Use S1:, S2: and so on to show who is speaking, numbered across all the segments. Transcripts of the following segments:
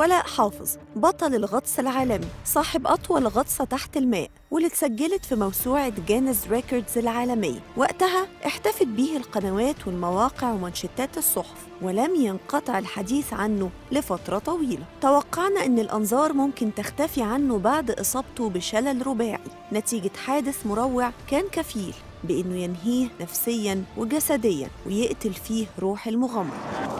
S1: ولاء حافظ بطل الغطس العالمي صاحب أطول غطسة تحت الماء واللي اتسجلت في موسوعة جينيس ريكوردز العالمية وقتها احتفت به القنوات والمواقع ومنشطات الصحف ولم ينقطع الحديث عنه لفترة طويلة توقعنا أن الأنظار ممكن تختفي عنه بعد إصابته بشلل رباعي نتيجة حادث مروع كان كفيل بأنه ينهيه نفسياً وجسدياً ويقتل فيه روح المغامرة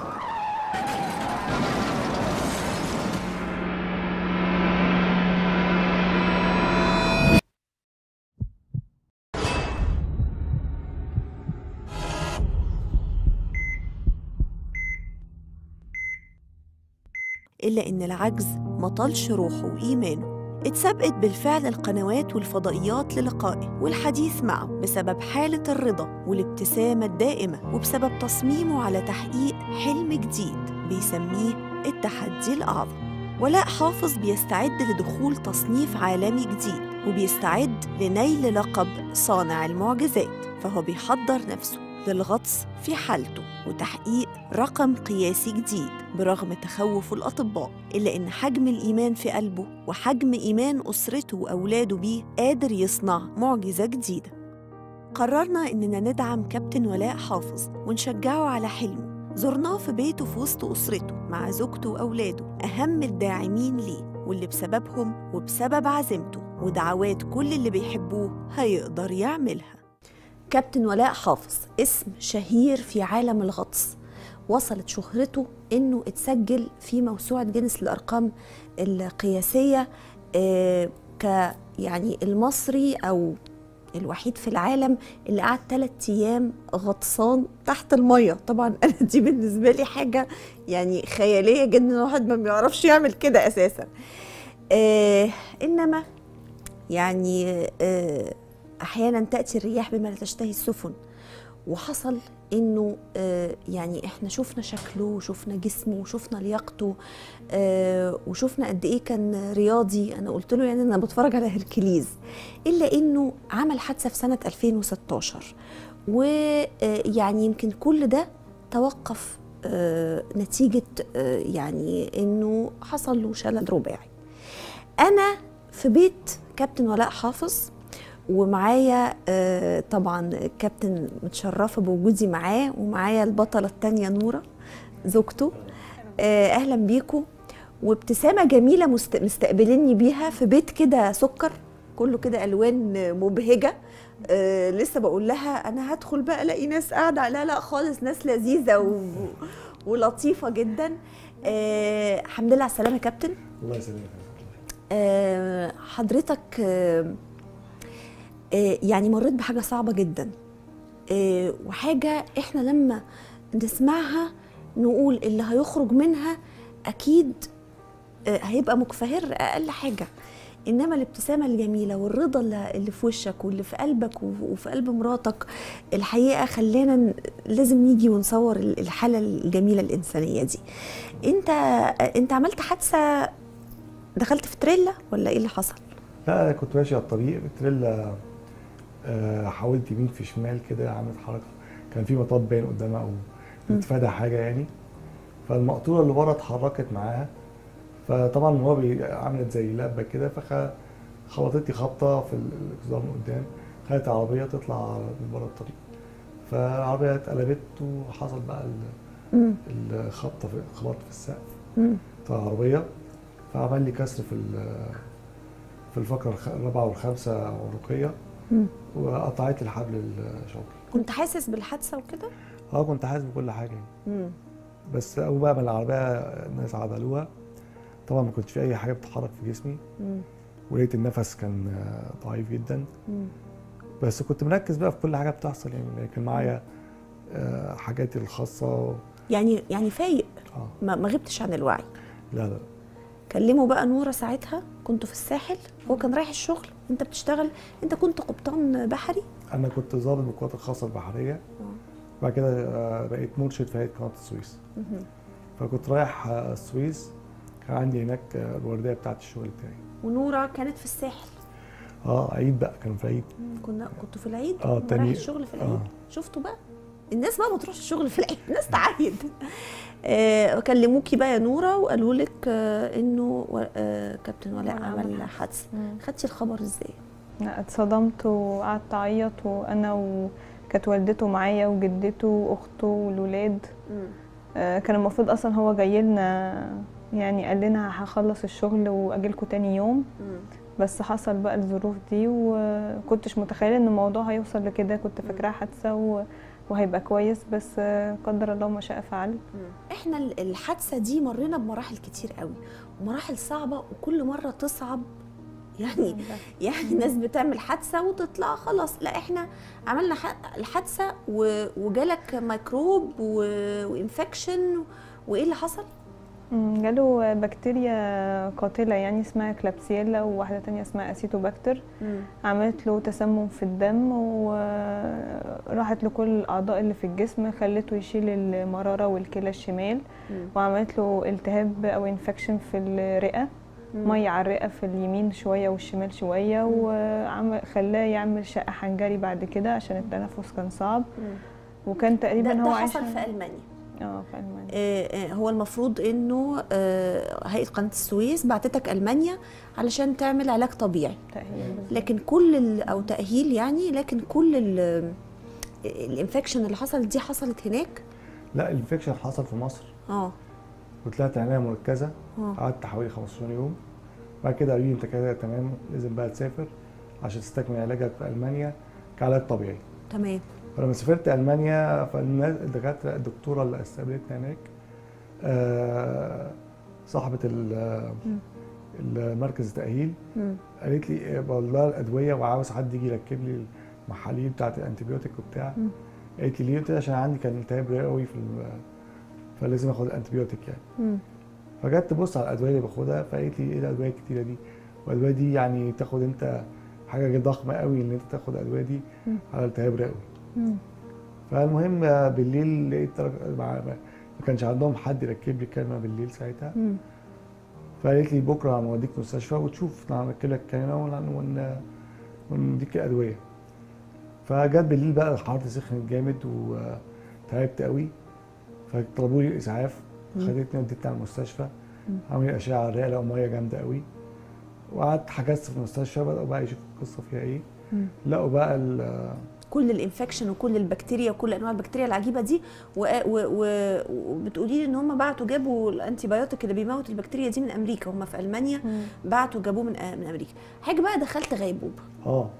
S1: إلا إن العجز مطلش روحه وإيمانه اتسبقت بالفعل القنوات والفضائيات للقائه والحديث معه بسبب حالة الرضا والابتسامة الدائمة وبسبب تصميمه على تحقيق حلم جديد بيسميه التحدي الأعظم ولاء حافظ بيستعد لدخول تصنيف عالمي جديد وبيستعد لنيل لقب صانع المعجزات فهو بيحضر نفسه للغطس في حالته وتحقيق رقم قياسي جديد برغم تخوف الأطباء إلا إن حجم الإيمان في قلبه وحجم إيمان أسرته وأولاده بيه قادر يصنع معجزة جديدة قررنا إننا ندعم كابتن ولاء حافظ ونشجعه على حلمه زرناه في بيته في وسط أسرته مع زوجته وأولاده أهم الداعمين ليه واللي بسببهم وبسبب عزيمته ودعوات كل اللي بيحبوه هيقدر يعملها كابتن ولاء حافظ اسم شهير في عالم الغطس وصلت شهرته انه اتسجل في موسوعه جينيس للارقام القياسيه آه ك يعني المصري او الوحيد في العالم اللي قعد ثلاث ايام غطسان تحت الميه طبعا انا دي بالنسبه لي حاجه يعني خياليه جدا الواحد ما بيعرفش يعمل كده اساسا آه انما يعني آه احيانا تاتي الرياح بما لا تشتهي السفن وحصل انه آه يعني احنا شفنا شكله وشفنا جسمه وشفنا لياقته آه وشفنا قد ايه كان رياضي انا قلت له يعني انا بتفرج على هركليز الا انه عمل حادثه في سنه 2016 ويعني يمكن كل ده توقف آه نتيجه آه يعني انه حصل له شلل رباعي انا في بيت كابتن ولاء حافظ ومعايا آه طبعا كابتن متشرفه بوجودي معاه ومعايا البطله الثانيه نوره زوجته آه اهلا بيكم وابتسامه جميله مست... مستقبليني بيها في بيت كده سكر كله كده الوان مبهجه آه لسه بقول لها انا هدخل بقى الاقي ناس قاعده لا لا خالص ناس لذيذه و... ولطيفه جدا آه الحمد لله على السلامه يا كابتن
S2: الله يسلمك
S1: آه حضرتك آه يعني مريت بحاجه صعبه جدا وحاجه احنا لما نسمعها نقول اللي هيخرج منها اكيد هيبقى مكفهر اقل حاجه انما الابتسامه الجميله والرضا اللي في وشك واللي في قلبك وفي قلب مراتك الحقيقه خلانا لازم نيجي ونصور الحاله الجميله الانسانيه دي انت انت عملت حادثه دخلت في تريلا ولا ايه اللي حصل
S2: لا انا كنت ماشي على الطريق التريلا آه حاولت يمين في شمال كده عملت حركه كان في مطب باين قدامها او بتفادى حاجه يعني فالمقطوره اللي ورا اتحركت معاها فطبعا هو عملت زي لبه كده فخبطت لي خبطه في الاكسدام من قدام خلت العربيه تطلع من بره الطريق فالعربيه اتقلبت وحصل بقى الخبطه في خبط في السقف بتاع العربيه فعمل لي كسر في في الفقره الرابعه والخامسه عنقيه وقطعت الحبل الشوكي
S1: كنت حاسس بالحادثه وكده؟
S2: اه كنت حاسس بكل حاجه يعني. بس اول بقى ما العربيه الناس عدلوها طبعا ما كنتش في اي حاجه بتتحرك في جسمي ولقيت النفس كان ضعيف جدا مم. بس كنت مركز بقى في كل حاجه بتحصل يعني كان معايا حاجاتي الخاصه
S1: يعني يعني فايق آه. ما غبتش عن الوعي
S2: لا لا
S1: كلموا بقى نوره ساعتها كنتوا في الساحل هو كان رايح الشغل انت بتشتغل انت كنت قبطان بحري
S2: انا كنت ضابط بالقوات الخاصه البحريه بعد كده بقيت مرشد في هيئه قناه السويس فكنت رايح السويس كان عندي هناك الورديه بتاعت الشغل بتاعي
S1: ونوره كانت في الساحل
S2: اه عيد بقى كان في عيد
S1: كنا كنتوا في العيد
S2: اه
S1: تاني الشغل في العيد آه. شفتوا بقى الناس بقى ما تروحش الشغل في العيد الناس تعيد آه كلموكي بقى يا نوره وقالوا لك آه انه و- آه كابتن ولاء
S3: ولاء
S1: عمل
S3: عمل
S1: حادثه
S3: مم.
S1: خدتي الخبر ازاي
S3: لا اتصدمت وقعدت اعيط وانا وكانت والدته معايا وجدته واخته والولاد آه، كان المفروض اصلا هو جاي لنا يعني قال لنا هخلص الشغل واجيلكوا تاني يوم بس حصل بقى الظروف دي وكنتش متخيله ان الموضوع هيوصل لكده كنت فاكراها حادثه و- وهيبقى كويس بس آه، قدر الله ما شاء فعل
S1: احنا ال- الحادثه دي مرينا بمراحل كتير قوي ومراحل صعبه وكل مره تصعب يعني يعني ناس بتعمل حادثه وتطلع خلاص لا احنا عملنا ح- الحادثه و- وجالك ميكروب و- وانفكشن وايه اللي حصل
S3: مم، جاله بكتيريا قاتله يعني اسمها كلابسيلا وواحده تانية اسمها اسيتوباكتر عملت له تسمم في الدم وراحت لكل الاعضاء اللي في الجسم خلته يشيل المراره والكلى الشمال وعملت له التهاب او انفكشن في الرئه ميه على الرئه في اليمين شويه والشمال شويه وخلاه يعمل شقه حنجري بعد كده عشان التنفس كان صعب وكان
S1: ده,
S3: تقريبا
S1: ده
S3: هو
S1: حصل
S3: عايش
S1: في المانيا
S3: اه في المانيا
S1: آه، آه، هو المفروض انه آه، هيئه قناه السويس بعتتك المانيا علشان تعمل علاج طبيعي
S3: تأهيل بالظبط.
S1: لكن كل ال- او تاهيل يعني لكن كل ال- الانفكشن اللي حصلت دي حصلت هناك
S2: لا الانفكشن حصل في مصر
S1: اه
S2: وطلعت عنايه مركزه
S1: اه
S2: قعدت حوالي 15 يوم بعد كده قالوا لي انت كده تمام لازم بقى تسافر عشان تستكمل علاجك في المانيا كعلاج طبيعي
S1: تمام
S2: فلما سافرت المانيا فالناس الدكاتره الدكتوره اللي استقبلتني هناك آه، صاحبه ال- المركز التاهيل
S1: مم.
S2: قالت لي بقول لها الادويه وعاوز حد يجي يركب لي المحاليل بتاعت الانتيبيوتيك وبتاع
S1: مم.
S2: قالت لي ليه؟ قلت لها عشان عندي كان التهاب رئوي في ال- فلازم اخد الانتيبيوتيك يعني
S1: مم.
S2: فجت تبص على الادويه اللي باخدها فقالت لي ايه الادويه الكتيره دي والادويه دي يعني تاخد انت حاجه ضخمه قوي ان انت تاخد الادويه دي
S1: مم.
S2: على التهاب رئوي
S1: مم.
S2: فالمهم بالليل لقيت رج- مع- ما كانش عندهم حد يركب لي كلمه بالليل ساعتها
S1: مم.
S2: فقالت لي بكره هنوديك مستشفى وتشوف نركب لك كلمه ون- ون- ونديك ادويه فجت بالليل بقى حرارتي سخنت جامد وتعبت قوي فطلبوا لي الاسعاف
S1: مم.
S2: خدتني وديتني على المستشفى
S1: مم.
S2: عملوا لي اشعه على الرئه لقوا ميه جامده قوي وقعدت حجزت في المستشفى بدأوا بقى يشوفوا القصه فيها ايه
S1: مم.
S2: لقوا بقى ال-
S1: كل الانفكشن وكل البكتيريا وكل انواع البكتيريا العجيبه دي و- و- و- وبتقولي لي ان هم بعتوا جابوا الانتي بايوتيك اللي بيموت البكتيريا دي من امريكا هم في المانيا
S3: مم.
S1: بعتوا جابوه من من امريكا حاجه بقى دخلت غيبوبه
S2: اه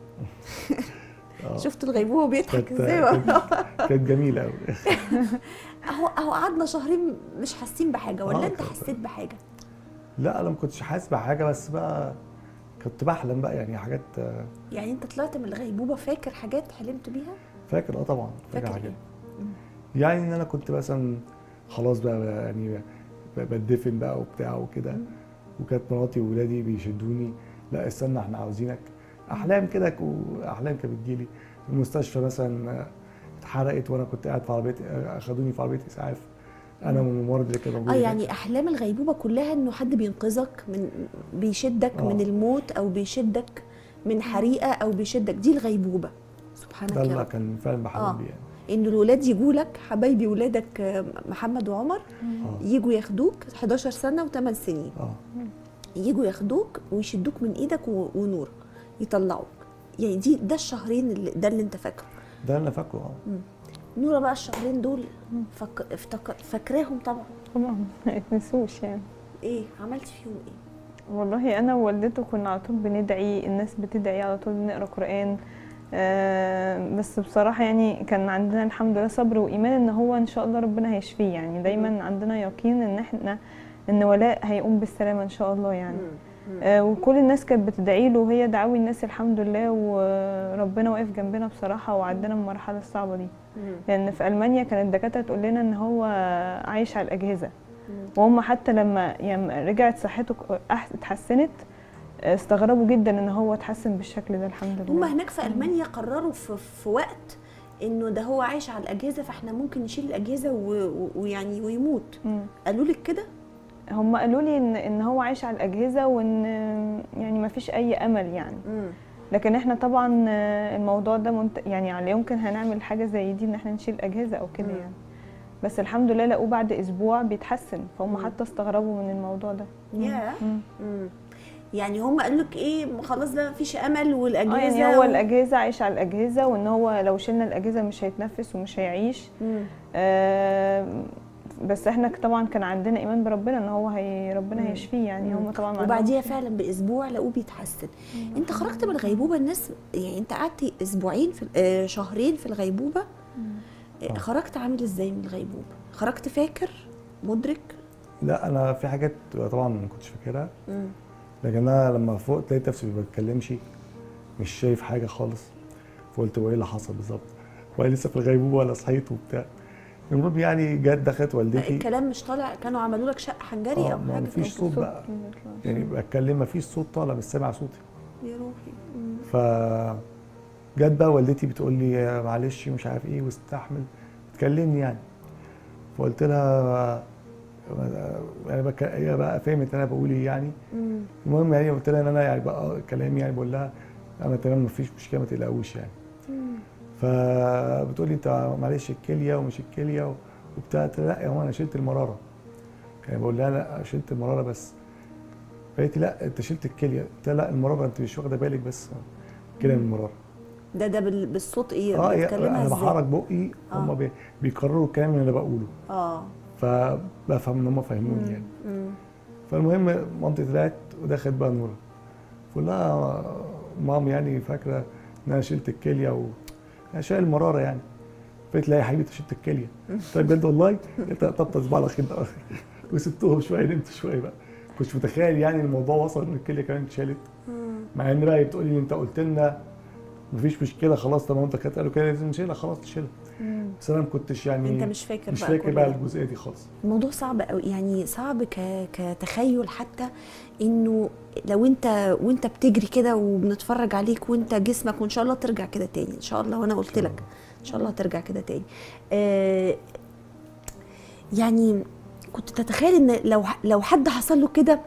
S2: آه.
S1: شفت الغيبوبه بيضحك
S2: كانت
S1: ازاي
S2: كانت- كانت جميله قوي
S1: اهو اهو قعدنا شهرين مش حاسين بحاجه ولا
S2: آه،
S1: انت
S2: كانت-
S1: حسيت بحاجه
S2: لا انا ما كنتش حاسس بحاجه بس بقى كنت بحلم بقى يعني حاجات آه،
S1: يعني انت طلعت من الغيبوبه فاكر حاجات حلمت بيها
S2: فاكر اه طبعا
S1: فاكر
S2: فاكر حاجات
S1: إيه؟ مم.
S2: يعني ان انا كنت مثلا خلاص بقى يعني ب- بتدفن بقى وبتاع وكده
S1: مم.
S2: وكانت مراتي وولادي بيشدوني لا استنى احنا عاوزينك احلام كده ك- واحلام كانت بتجيلي المستشفى مثلا آه، اتحرقت وانا كنت قاعد في عربيه آه، اخدوني في عربيه اسعاف انا والممرض اللي كان موجود
S1: اه
S2: هناك.
S1: يعني احلام الغيبوبه كلها انه حد بينقذك من بيشدك
S2: آه.
S1: من الموت او بيشدك من حريقه او بيشدك دي الغيبوبه سبحانك
S2: ده
S1: يا
S2: اللي
S1: رب
S2: كان فعلا بحلم
S1: آه.
S2: بيه يعني
S1: ان الولاد يجوا لك حبايبي ولادك آه، محمد وعمر
S2: اه
S1: يجوا ياخدوك 11 سنه و8 سنين
S2: اه
S1: يجوا ياخدوك ويشدوك من ايدك و- ونور يطلعوك يعني دي ده الشهرين اللي ده اللي انت فاكره
S2: ده اللي انا فاكره اه
S1: نورة بقى الشهرين دول فك... افتكر فاكراهم طبعا
S3: طبعا ما يتنسوش يعني
S1: ايه عملت فيهم ايه
S3: والله انا ووالدته كنا على طول بندعي الناس بتدعي على طول بنقرا قران آه بس بصراحه يعني كان عندنا الحمد لله صبر وايمان ان هو ان شاء الله ربنا هيشفيه يعني دايما عندنا يقين ان احنا ان ولاء هيقوم بالسلامه ان شاء الله يعني
S1: مم.
S3: آه وكل الناس كانت بتدعي له وهي دعاوي الناس الحمد لله وربنا واقف جنبنا بصراحه وعدنا من المرحله الصعبه دي
S1: مم.
S3: لان في المانيا كانت الدكاتره تقول لنا ان هو عايش على الاجهزه
S1: مم.
S3: وهم حتى لما يعني رجعت صحته ك- أح- اتحسنت استغربوا جدا ان هو اتحسن بالشكل ده الحمد
S1: هم
S3: لله
S1: هناك في المانيا قرروا في, في وقت انه ده هو عايش على الاجهزه فاحنا ممكن نشيل الاجهزه و- و- ويعني ويموت
S3: مم.
S1: قالوا لك كده
S3: هم قالوا لي ان ان هو عايش على الاجهزه وان يعني ما فيش اي امل يعني
S1: مم.
S3: لكن احنا طبعا آه، الموضوع ده منت... يعني على يمكن هنعمل حاجه زي دي ان احنا نشيل اجهزه او كده
S1: مم.
S3: يعني بس الحمد لله لقوه بعد اسبوع بيتحسن فهم
S1: مم.
S3: حتى استغربوا من الموضوع ده
S1: ياه.
S3: مم.
S1: مم. يعني هم قالوا لك ايه خلاص ده مفيش امل والاجهزه
S3: اه يعني هو
S1: و-
S3: الاجهزه عايش على الاجهزه وان هو لو شلنا الاجهزه مش هيتنفس ومش هيعيش
S1: مم.
S3: آه بس احنا طبعا كان عندنا ايمان بربنا ان هو هي ربنا
S1: مم.
S3: هيشفيه يعني هم طبعا ما
S1: وبعديها
S3: عندهمش-
S1: فعلا باسبوع لقوه بيتحسن انت خرجت من الغيبوبه الناس يعني انت قعدت اسبوعين في آه، شهرين في الغيبوبه آه،
S2: آه.
S1: خرجت عامل ازاي من الغيبوبه خرجت فاكر مدرك
S2: لا انا في حاجات طبعا ما كنتش فاكرها
S1: مم.
S2: لكن انا لما فوقت لقيت نفسي ما بتكلمش مش شايف حاجه خالص فقلت هو ايه اللي حصل بالظبط وانا لسه في الغيبوبه ولا صحيت وبتاع المهم يعني جت دخلت والدتي
S1: الكلام مش طالع كانوا عملوا لك شق حنجري
S2: آه،
S1: او
S2: ما
S1: حاجه
S2: مفيش
S1: كده؟
S2: صوت بقى يعني بتكلم ما فيش صوت طالع مش سامع صوتي
S1: يا روحي مم.
S2: ف جت بقى والدتي بتقول لي معلش مش عارف ايه واستحمل تكلمني يعني فقلت لها انا بك... هي بقى فهمت انا بقول ايه يعني
S1: مم.
S2: المهم يعني قلت لها ان انا يعني بقى كلامي يعني بقول لها انا تمام مفيش مشكله ما تقلقوش يعني
S1: مم.
S2: فبتقول لي انت معلش الكليه ومش الكليه وبتاع قلت لها لا يا ماما انا شلت المراره يعني بقول لها لا شلت المراره بس فقالت لي لا انت شلت الكليه قلت لها لا المراره انت مش واخده بالك بس كده من المراره
S1: ده ده بال- بالصوت ايه
S2: اه يا-
S1: بتكلمها
S2: انا
S1: ازاي
S2: بحرك بقي هم
S1: آه.
S2: بي- بيكرروا الكلام اللي انا بقوله
S1: اه
S2: فبفهم ان هم فاهموني يعني
S1: مم.
S2: فالمهم مامتي طلعت ودخلت بقى نورة بقول لها مام يعني فاكره ان انا شلت الكليه و انا شايل المراره يعني فقلت لها يا حبيبتي شلت الكليه طيب بجد والله انت طب صباح على خير بقى وسبتهم شويه نمت شويه بقى كنتش متخيل يعني الموضوع وصل ان الكليه كمان اتشالت
S1: مم.
S2: مع ان بقى هي بتقول لي انت قلت لنا مفيش مشكله خلاص طب ما انت كانت قالوا كده لازم نشيلها خلاص نشيلها
S3: مم.
S2: بس انا ما كنتش يعني
S1: انت مش فاكر
S2: مش
S1: بقى
S2: فاكر
S1: كل
S2: بقى
S1: ده.
S2: الجزئيه دي خالص
S1: الموضوع صعب قوي يعني صعب ك... كتخيل حتى انه لو انت وانت بتجري كده وبنتفرج عليك وانت جسمك وان شاء الله ترجع كده تاني ان شاء الله وانا قلت لك ان شاء الله ترجع كده تاني آه يعني كنت تتخيل ان لو لو حد حصل له كده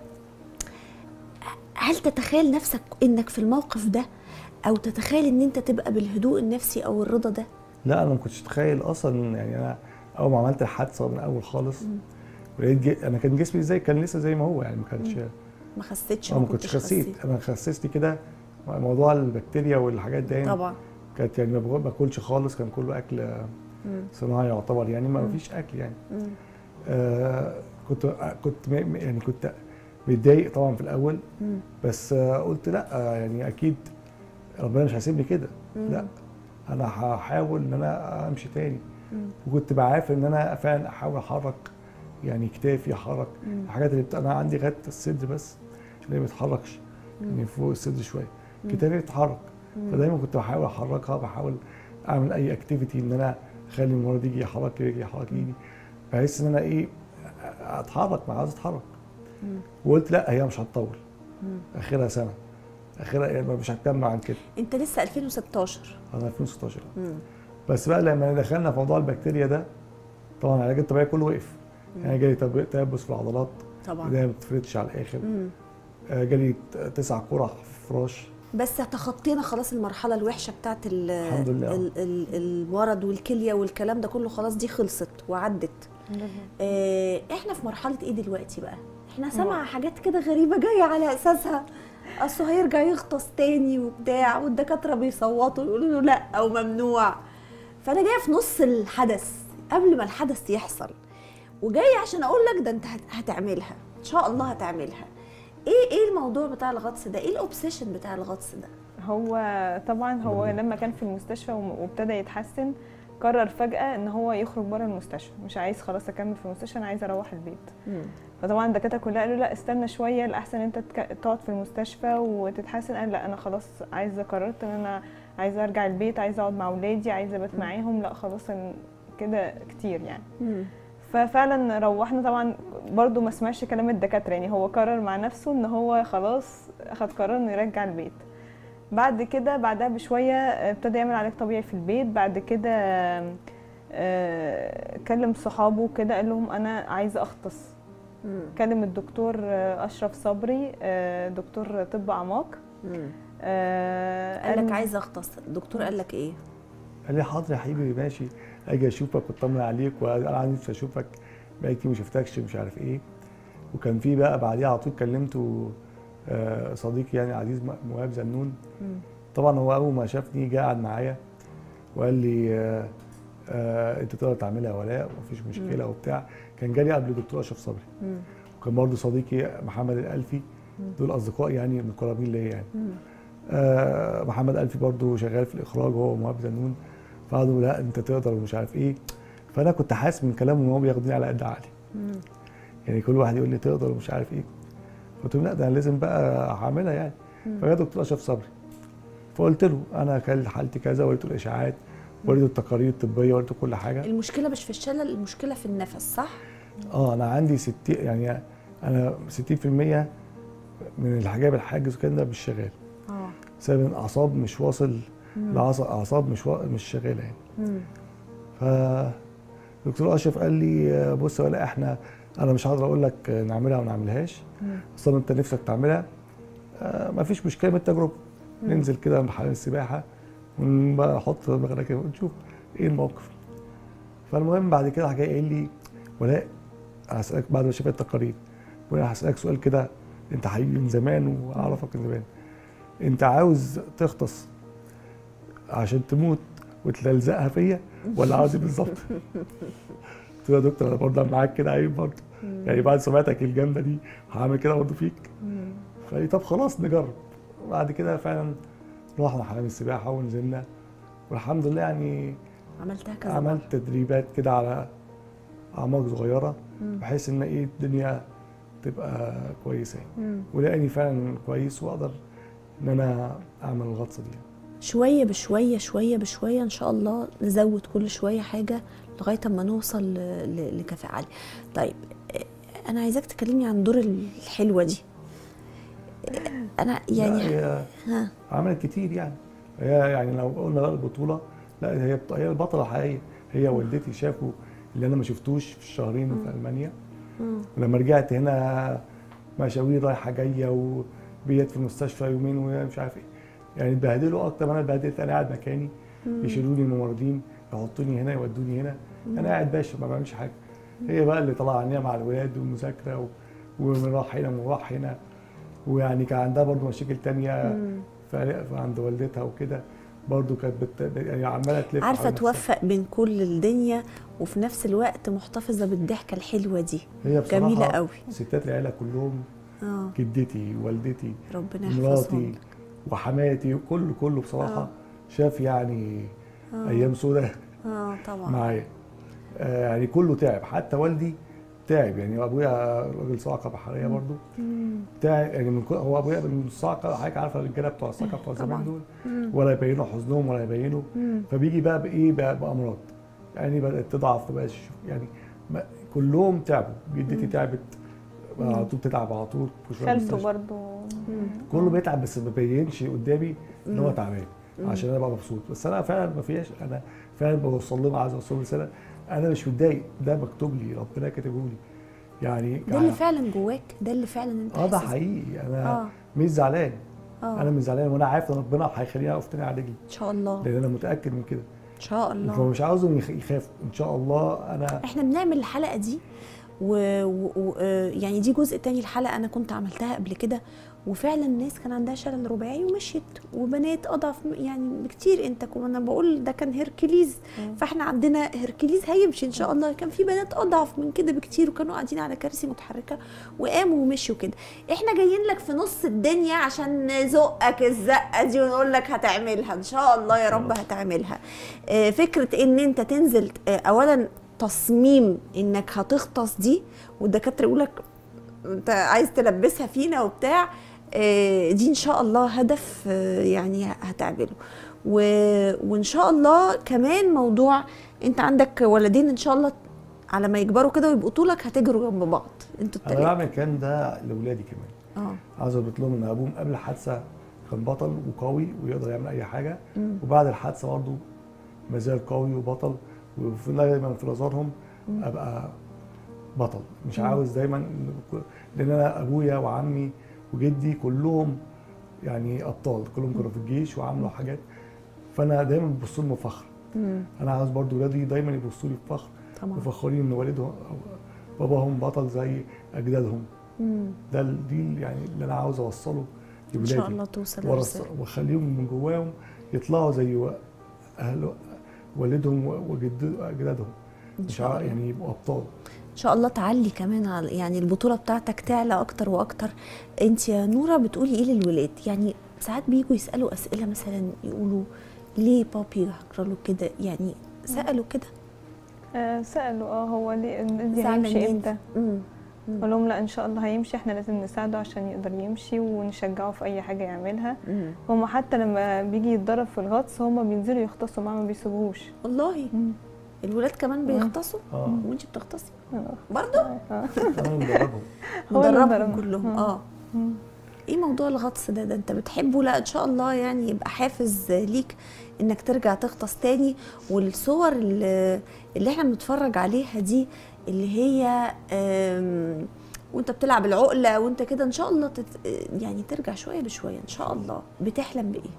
S1: هل تتخيل نفسك انك في الموقف ده او تتخيل ان انت تبقى بالهدوء النفسي او الرضا ده
S2: لا انا ما كنتش اتخيل اصلا يعني انا اول ما عملت الحادثه من اول خالص ولقيت جي... انا كان جسمي زي كان لسه زي ما هو يعني ما كانش
S1: ما خسيتش
S2: اه ما كنتش خسيت انا خسست كده موضوع البكتيريا والحاجات دي يعني
S1: طبعا
S2: كانت يعني ما باكل- ما باكلش خالص كان كله اكل
S1: مم.
S2: صناعي يعتبر يعني ما
S1: مم.
S2: فيش اكل يعني
S1: مم.
S2: آه كنت كنت م- م- يعني كنت متضايق طبعا في الاول
S1: مم.
S2: بس آه قلت لا آه يعني اكيد ربنا مش هيسيبني كده
S1: مم.
S2: لا انا هحاول ان انا امشي تاني
S1: مم.
S2: وكنت بعافر ان انا فعلا احاول احرك يعني كتافي احرك
S1: مم.
S2: الحاجات اللي بت... انا عندي غايه الصدر بس اللي ما بيتحركش يعني فوق الصدر شويه كتافي بيتحرك فدايما كنت بحاول احركها بحاول اعمل اي اكتيفيتي ان انا اخلي المرض يجي يحرك رجلي يحرك ايدي بحيث ان انا ايه اتحرك ما عاوز اتحرك
S1: مم.
S2: وقلت لا هي مش هتطول
S1: مم.
S2: اخرها سنه اخرها يعني مش هتكمل عن كده
S1: انت لسه 2016
S2: انا 2016
S1: مم.
S2: بس بقى لما دخلنا في موضوع البكتيريا ده طبعا العلاج الطبيعي كله وقف يعني جالي تب- تيبس في العضلات
S1: طبعا
S2: ايديا ما بتفردش على الاخر
S1: مم.
S2: آه، جالي ت- تسع قرح في فراش
S1: بس تخطينا خلاص المرحله الوحشه بتاعت ال
S2: الحمد لله.
S1: ال ال المرض والكليه والكلام ده كله خلاص دي خلصت وعدت اه احنا في مرحله ايه دلوقتي بقى احنا سامعه حاجات كده غريبه جايه على اساسها اصله هيرجع يغطس تاني وبتاع والدكاتره بيصوتوا يقولوا له لا او ممنوع فانا جايه في نص الحدث قبل ما الحدث يحصل وجايه عشان اقول لك ده انت هت- هتعملها ان شاء الله هتعملها ايه ايه الموضوع بتاع الغطس ده ايه الاوبسيشن بتاع الغطس ده
S3: هو طبعا هو لما كان في المستشفى وم- وابتدى يتحسن قرر فجأة ان هو يخرج بره المستشفى مش عايز خلاص اكمل في المستشفى انا عايز اروح البيت فطبعا الدكاتره كلها قالوا لا استنى شويه الاحسن انت تك- تقعد في المستشفى وتتحسن قال لا انا خلاص عايزه قررت ان انا عايزه ارجع البيت عايزه اقعد مع اولادي عايزه ابات معاهم لا خلاص أنا كده كتير يعني ففعلا روحنا طبعا برضو ما سمعش كلام الدكاتره يعني هو قرر مع نفسه ان هو خلاص اخد قرار انه يرجع البيت بعد كده بعدها بشويه ابتدى يعمل علاج طبيعي في البيت بعد كده آه، كلم صحابه كده قال لهم انا عايزه اغطس كلم الدكتور آه، اشرف صبري آه، دكتور طب اعماق آه
S1: قال لك
S3: قال-
S1: عايزه اغطس الدكتور قال لك ايه
S2: قال لي حاضر يا حبيبي ماشي اجي اشوفك واطمن عليك وانا نفسي اشوفك بقالي كتير ما شفتكش مش عارف ايه وكان في بقى بعديها على طول كلمته آه، صديقي يعني عزيز م- مهاب زنون
S1: مم.
S2: طبعا هو اول ما شافني جه قعد معايا وقال لي آه، آه، انت تقدر تعملها ولاء ومفيش مشكله وبتاع كان جالي قبل الدكتور اشرف صبري
S1: مم.
S2: وكان برضه صديقي محمد الالفي دول اصدقاء يعني مقربين ليا يعني
S1: مم.
S2: آه، محمد الفي برضه شغال في الاخراج هو ومهاب زنون فقالوا لا انت تقدر ومش عارف ايه فانا كنت حاسس من كلامه ان هو بياخدني على قد عقلي
S1: مم.
S2: يعني كل واحد يقول لي تقدر ومش عارف ايه قلت له لا ده انا لازم بقى هعملها يعني فجاء دكتور اشرف صبري فقلت له انا كان حالتي كذا وريته الاشاعات وريته التقارير الطبيه وريته كل حاجه
S1: المشكله مش في الشلل المشكله في النفس صح
S2: اه انا عندي 60 يعني انا 60% من الحجاب الحاجز وكده ده مش شغال
S1: اه
S2: بسبب ان الاعصاب مش واصل الاعصاب اعصاب مش وا... مش شغاله يعني
S1: مم.
S2: ف دكتور اشرف قال لي آه، بص يا ولا احنا انا مش هقدر اقول لك آه، نعملها وما نعملهاش
S1: مم.
S2: اصلا انت نفسك تعملها آه، مفيش مشكله بالتجربه ننزل كده حمام السباحه ونحط دماغنا كده ونشوف ايه الموقف فالمهم بعد كده راح جاي قايل لي ولاء هسالك بعد ما شفت التقارير وانا هسالك سؤال كده انت حبيبي من زمان واعرفك من زمان انت عاوز تغطس عشان تموت وتلزقها فيا ولا عاوز ايه بالظبط؟ قلت له يا دكتور انا برضه معاك كده عيب برضه يعني بعد سمعتك الجامده دي هعمل كده برضه فيك
S1: مم.
S2: فقال لي طب خلاص نجرب وبعد كده فعلا رحنا حمام السباحه ونزلنا والحمد لله يعني
S1: عملتها كذا
S2: عملت تدريبات كده على اعماق صغيره
S1: مم.
S2: بحيث ان ايه الدنيا تبقى كويسه يعني
S1: مم.
S2: ولقاني فعلا كويس واقدر ان انا اعمل الغطسه دي يعني.
S1: شويه بشويه شويه بشويه ان شاء الله نزود كل شويه حاجه لغايه اما نوصل ل- ل- لكفاءه عاليه طيب آه، انا عايزاك تكلمني عن دور الحلوه دي آه، انا
S2: لا،
S1: يعني
S2: هي
S1: ها
S2: عملت كتير يعني هي يعني لو قلنا بقى البطوله لا هي بط- هي البطله الحقيقيه هي والدتي شافوا اللي انا ما شفتوش في الشهرين في المانيا
S1: مم.
S2: ولما رجعت هنا مشاوير رايحه جايه وبيت في المستشفى يومين ومش عارف ايه يعني اتبهدلوا اكتر ما انا اتبهدلت انا قاعد مكاني يشيلوني الممرضين يحطوني هنا يودوني هنا انا قاعد باشا ما بعملش حاجه هي بقى اللي طلع عينيها مع الولاد والمذاكره و- وراح هنا وراح هنا ويعني كان عندها برضو مشاكل تانية
S1: مم.
S2: في في عند والدتها وكده برضو كانت بت... يعني عماله تلف
S1: عارفه
S2: حوالين نفسها.
S1: توفق بين كل الدنيا وفي نفس الوقت محتفظه بالضحكه الحلوه دي
S2: هي بصراحه
S1: جميله قوي
S2: ستات العيله كلهم
S1: اه
S2: جدتي والدتي
S1: ربنا
S2: مراتي
S1: يحفظهم
S2: وحماتي كله كله بصراحه
S1: آه.
S2: شاف يعني
S1: آه.
S2: ايام سوداء
S1: اه طبعا
S2: معايا آه يعني كله تعب حتى والدي تعب يعني ابويا راجل صاعقه بحريه برضو
S1: مم.
S2: تعب يعني من كل- هو ابويا من الصاعقه حضرتك عارفه الرجاله بتوع الصاعقه بتوع
S1: طبعاً.
S2: زمان دول
S1: مم.
S2: ولا يبينوا حزنهم ولا يبينوا
S1: مم.
S2: فبيجي بقى بايه بقى بامراض يعني بدات تضعف مبقاش يعني ما كلهم تعبوا جدتي تعبت على طول بتتعب على طول كل شوية
S3: خالته
S2: مستشفى.
S3: برضو
S2: كله بيتعب بس ما بيبينش قدامي ان هو تعبان عشان انا ابقى مبسوط بس انا فعلا ما فيهاش انا فعلا بوصل لهم عايز اوصل لهم رساله انا مش متضايق ده مكتوب لي ربنا كاتبه لي يعني
S1: ده اللي فعلا جواك ده اللي فعلا انت
S2: اه ده
S1: حاسس-
S2: حقيقي انا
S1: اه
S2: مش زعلان
S1: اه
S2: انا مش زعلان وانا عارف ان ربنا هيخليني اقف تاني على رجلي
S1: ان شاء الله
S2: لان انا متاكد من كده
S1: ان شاء الله
S2: فمش عاوزهم يخ- يخافوا ان شاء الله انا
S1: احنا بنعمل الحلقه دي و... و... و... آه، يعني دي جزء تاني الحلقه انا كنت عملتها قبل كده وفعلا الناس كان عندها شلل رباعي ومشيت وبنات اضعف م- يعني بكتير انت كو- انا بقول ده كان هيركليز فاحنا عندنا هيركليز هيمشي ان شاء الله كان في بنات اضعف من كده بكتير وكانوا قاعدين على كراسي متحركه وقاموا ومشوا كده احنا جايين لك في نص الدنيا عشان نزقك الزقه دي ونقول لك هتعملها ان شاء الله يا رب هتعملها آه، فكره ان انت تنزل آه، اولا تصميم انك هتغطس دي والدكاتره يقول لك انت عايز تلبسها فينا وبتاع آه، دي ان شاء الله هدف آه، يعني هتعمله و- وان شاء الله كمان موضوع انت عندك ولدين ان شاء الله على ما يكبروا كده ويبقوا طولك هتجروا جنب بعض انتوا
S2: انا
S1: التلاته
S2: بعمل الكلام ده لاولادي كمان
S1: اه
S2: عاوز اثبت لهم ان ابوهم قبل الحادثه كان بطل وقوي ويقدر يعمل اي حاجه
S1: مم.
S2: وبعد الحادثه برضه ما زال قوي وبطل وفي دايما في نظرهم ابقى بطل مش عاوز دايما لان انا ابويا وعمي وجدي كلهم يعني ابطال كلهم كانوا في الجيش وعملوا حاجات فانا دايما ببص لهم بفخر
S4: مم.
S2: انا عاوز برضو ولادي دايما يبصوا لي بفخر
S4: طبعا
S2: وفخورين ان والدهم أو باباهم بطل زي اجدادهم
S4: مم.
S2: ده ال- دي ال- يعني اللي انا عاوز اوصله
S4: ان شاء
S2: لولادي
S4: الله توصل
S2: وأرص-
S4: الرسالة.
S2: واخليهم من جواهم يطلعوا زي و- اهل والدهم واجدادهم
S4: ان
S2: مش
S4: شاء
S2: ع-
S4: الله
S2: يعني يبقوا ابطال
S4: ان شاء الله تعلي كمان على يعني البطوله بتاعتك تعلى اكتر واكتر انت يا نوره بتقولي ايه للولاد يعني ساعات بيجوا يسالوا اسئله مثلا يقولوا ليه بابي هجرى له كده يعني سالوا كده
S3: آه سالوا اه هو ليه دي هيمشي
S4: زعلانين.
S3: امتى
S4: امم
S3: قال لهم لا ان شاء الله هيمشي احنا لازم نساعده عشان يقدر يمشي ونشجعه في اي حاجه يعملها
S4: امم
S3: هما حتى لما بيجي يتدرب في الغطس هما بينزلوا يغطسوا معاه ما بيسيبوهوش
S4: والله الولاد كمان بيغطسوا
S2: اه
S4: وانت بتغطسي
S3: آه.
S4: برضه
S3: آه.
S2: انا مدربهم
S3: هو اللي
S4: مدربهم
S3: مدربهم.
S4: كلهم
S3: مم.
S4: اه
S3: مم.
S4: ايه موضوع الغطس ده ده انت بتحبه لا ان شاء الله يعني يبقى حافز ليك انك ترجع تغطس تاني والصور اللي, اللي احنا بنتفرج عليها دي اللي هي آم، وانت بتلعب العقله وانت كده ان شاء الله تت يعني ترجع شويه بشويه ان شاء الله بتحلم بايه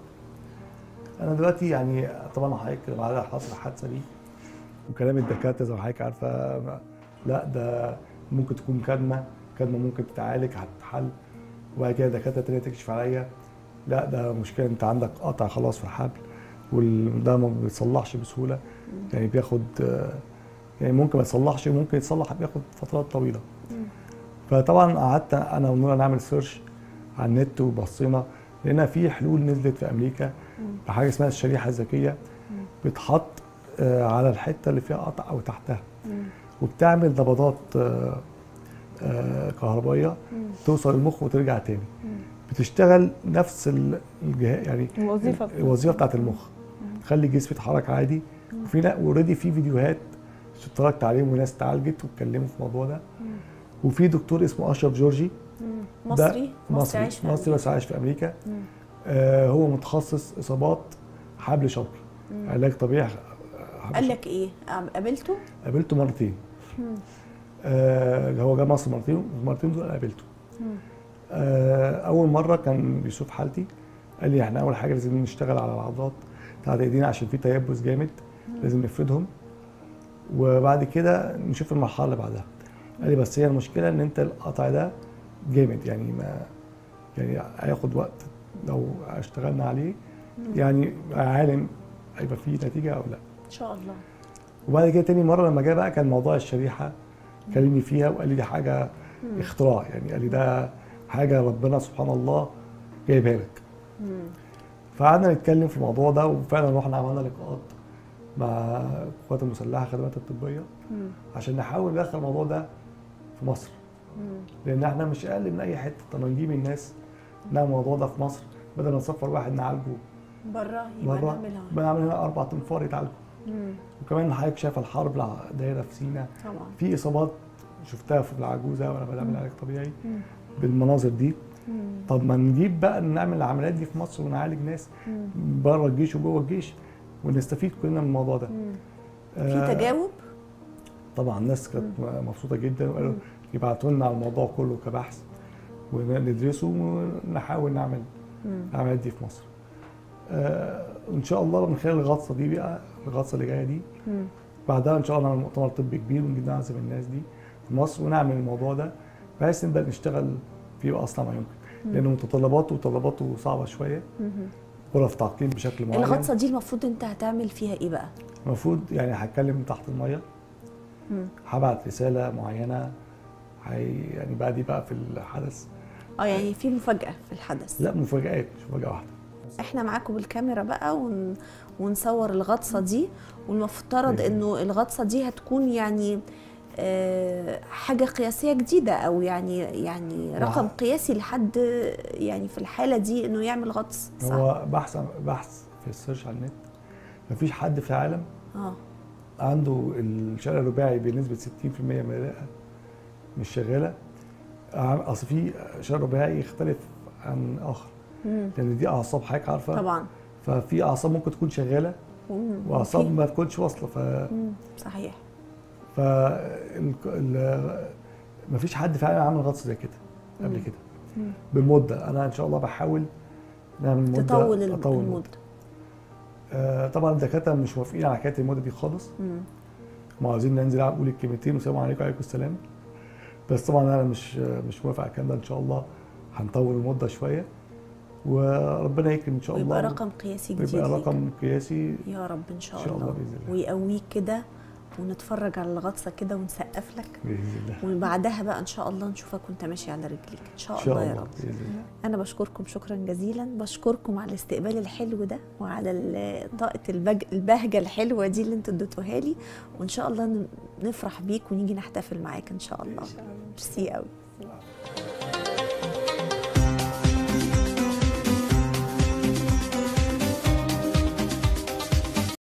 S2: انا دلوقتي يعني طبعا حضرتك بعد حصل الحادثه دي وكلام الدكاتره زي ما حضرتك عارفه ما- لا ده ممكن تكون كدمه كدمه ممكن تتعالج هتتحل وبعد كده دكاتره تانية تكشف عليا لا ده مشكله انت عندك قطع خلاص في الحبل وده ما بيتصلحش بسهوله يعني بياخد آه، يعني ممكن ما يتصلحش ممكن يتصلح بياخد فترات طويله فطبعا قعدت انا ونورا نعمل سيرش على النت وبصينا لقينا في حلول نزلت في امريكا بحاجه اسمها الشريحه الذكيه بتحط آه، على الحته اللي فيها قطع او تحتها وبتعمل نبضات آه، آه، كهربائيه توصل المخ وترجع تاني بتشتغل نفس ال- الجهاز يعني
S3: الوظيفه
S2: الوظيفه بتاعت المخ تخلي الجسم يتحرك عادي وفي اوريدي في فيديوهات اتفرجت عليهم وناس اتعالجت واتكلموا في الموضوع ده وفي دكتور اسمه اشرف جورجي ده
S4: مصري
S2: مصري
S4: عايش في
S2: مصري بس عايش في امريكا آه هو متخصص اصابات حبل شوكي علاج طبيعي حبل
S4: قال
S2: شوكي.
S4: لك ايه قابلته
S2: قابلته مرتين آه هو جه مصر مرتين والمرتين دول قابلته آه اول مره كان بيشوف حالتي قال لي احنا اول حاجه لازم نشتغل على العضلات بتاعت ايدينا عشان في تيبس جامد لازم نفردهم وبعد كده نشوف المرحله اللي بعدها قال لي بس هي المشكله ان انت القطع ده جامد يعني ما يعني هياخد وقت لو اشتغلنا عليه يعني عالم هيبقى فيه نتيجه او لا
S4: ان شاء الله
S2: وبعد كده تاني مره لما جه بقى كان موضوع الشريحه كلمني فيها وقال لي دي حاجه اختراع يعني قال لي ده حاجه ربنا سبحان الله جايبها لك فقعدنا نتكلم في الموضوع ده وفعلا رحنا عملنا لقاءات مع القوات المسلحه الخدمات الطبيه عشان نحاول ندخل الموضوع ده في مصر لان احنا مش اقل من اي حته طب ما نجيب الناس نعمل الموضوع ده في مصر بدل ما نسفر واحد نعالجه
S4: بره يبقى
S2: بره
S4: نعملها
S2: بنعمل هنا اربع تنفار يتعالجوا
S4: مم.
S2: وكمان حضرتك شايفه الحرب اللي دايره في سينا
S4: طبعا
S2: في اصابات شفتها في العجوزه وانا بعمل علاج طبيعي
S4: مم.
S2: بالمناظر دي
S4: مم.
S2: طب ما نجيب بقى نعمل العمليات دي في مصر ونعالج ناس
S4: مم.
S2: بره الجيش وجوه الجيش ونستفيد كلنا من الموضوع ده
S4: مم.
S2: آه،
S4: في تجاوب
S2: طبعا الناس كانت مبسوطه جدا وقالوا يبعتوا لنا على الموضوع كله كبحث وندرسه ونحاول نعمل
S4: مم.
S2: العمليات دي في مصر. آه ان شاء الله من خلال الغطسه دي بقى الغطسه اللي جايه دي
S4: مم.
S2: بعدها ان شاء الله نعمل مؤتمر طبي كبير ونجيب نعزم الناس دي في مصر ونعمل الموضوع ده بحيث نبدا نشتغل فيه باسرع ما يمكن لانه متطلباته وطلباته صعبه شويه
S4: مم.
S2: غرف تعقيم بشكل معين
S4: الغطسه دي المفروض انت هتعمل فيها ايه بقى
S2: المفروض يعني هتكلم تحت الميه
S4: مم.
S2: هبعت رساله معينه هي يعني بقى دي بقى في الحدث
S4: اه يعني في مفاجاه في الحدث
S2: لا مفاجآت مش مفاجاه واحده
S4: احنا معاكم بالكاميرا بقى ون... ونصور الغطسه دي والمفترض
S2: بإذن
S4: انه الغطسه دي هتكون يعني آه، حاجه قياسيه جديده او يعني يعني رقم
S2: وح-
S4: قياسي لحد يعني في الحاله دي انه يعمل غطس صح
S2: هو بحث بحث في السيرش على النت مفيش حد في العالم
S4: اه
S2: عنده الشارع الرباعي بنسبه 60% من الرئه مش شغاله عم- اصل في شارع رباعي يختلف عن اخر
S4: مم.
S2: لان دي اعصاب حضرتك عارفه
S4: طبعا
S2: ففي اعصاب ممكن تكون شغاله
S4: مم.
S2: واعصاب
S4: وفي-
S2: ما تكونش واصله ف
S4: مم. صحيح
S2: ف ال... ال... مفيش حد في العالم عمل غطس زي كده قبل
S4: مم.
S2: كده
S4: مم.
S2: بالمده انا ان شاء الله بحاول نعمل مده
S4: تطول الم-
S2: أطول
S4: المده
S2: آه طبعا الدكاتره مش موافقين على حكايه المده دي خالص
S4: مم.
S2: هم عاوزين ننزل اقول الكلمتين والسلام عليكم وعليكم السلام بس طبعا انا مش مش موافق على الكلام ده ان شاء الله هنطول المده شويه وربنا يكرم ان شاء الله
S4: ويبقى رقم قياسي جديد
S2: ويبقى
S4: ليك.
S2: رقم قياسي
S4: يا رب ان شاء,
S2: إن شاء الله
S4: الله,
S2: بإذن الله.
S4: ويقويك كده ونتفرج على الغطسه كده ونسقف لك
S2: باذن الله
S4: وبعدها بقى ان شاء الله نشوفك وانت ماشي على رجليك ان شاء,
S2: ان شاء
S4: الله يا
S2: الله
S4: رب
S2: باذن الله
S4: انا بشكركم شكرا جزيلا بشكركم على الاستقبال الحلو ده وعلى ال- طاقه البج... البهجه الحلوه دي اللي انتوا اديتوها لي وان شاء الله ن- نفرح بيك ونيجي نحتفل معاك ان شاء الله ميرسي قوي